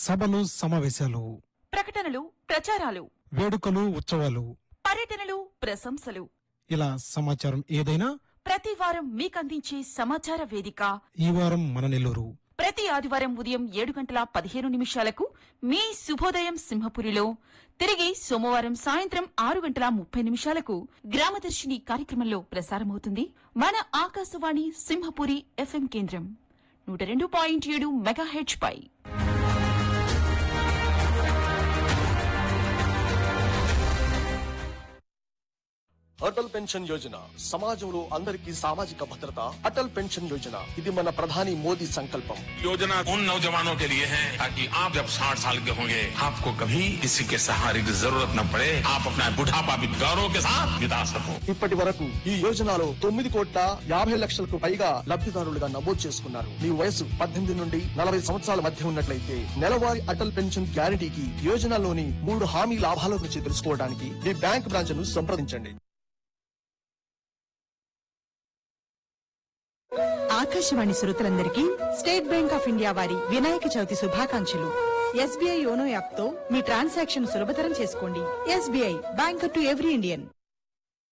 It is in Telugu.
సభలు సమావేశాలు ప్రకటనలు ప్రచారాలు వేడుకలు ఉత్సవాలు పర్యటనలు ప్రశంసలు ఇలా సమాచారం ఏదైనా ప్రతి వారం మీకందించే సమాచార వేదిక ఈ వారం మన నెల్లూరు ప్రతి ఆదివారం ఉదయం ఏడు గంటల పదిహేను నిమిషాలకు మీ శుభోదయం సింహపురిలో తిరిగి సోమవారం సాయంత్రం ఆరు గంటల ముప్పై నిమిషాలకు గ్రామదర్శిని కార్యక్రమంలో ప్రసారమవుతుంది మన ఆకాశవాణి సింహపురి ఎఫ్ఎం కేంద్రం నూట రెండు పాయింట్ ఏడు మెగాహెచ్ పై అటల్ పెన్షన్ యోజన సమాజంలో అందరికీ సామాజిక భద్రత అటల్ పెన్షన్ యోజన ఇది మన ప్రధాని మోదీ సంకల్పం योजना उन नौजवानों के लिए है ताकि आप जब 60 साल के होंगे आपको कभी किसी के सहारे की जरूरत न पड़े आप अपना बुढ़ापा भी गौरव के साथ बिता सको ఇప్పటి వరకు ఈ యోజనలో తొమ్మిది కోట్ల యాభై లక్షలకు పైగా లబ్ధిదారులుగా నమోదు చేసుకున్నారు మీ వయసు పద్దెనిమిది నుండి నలభై సంవత్సరాల మధ్య ఉన్నట్లయితే నెలవారీ అటల్ పెన్షన్ గ్యారంటీకి యోజనలోని మూడు హామీ లాభాల గురించి తెలుసుకోవడానికి మీ బ్యాంక్ బ్రాంచ్ ను సంప్రదించండి ఆకాశవాణి శ్రోతలందరికీ స్టేట్ బ్యాంక్ ఆఫ్ ఇండియా వారి వినాయక చవితి శుభాకాంక్షలు ఎస్బీఐ యోనో యాప్ తో మీ ట్రాన్సాక్షన్ సులభతరం చేసుకోండి SBI bank to every Indian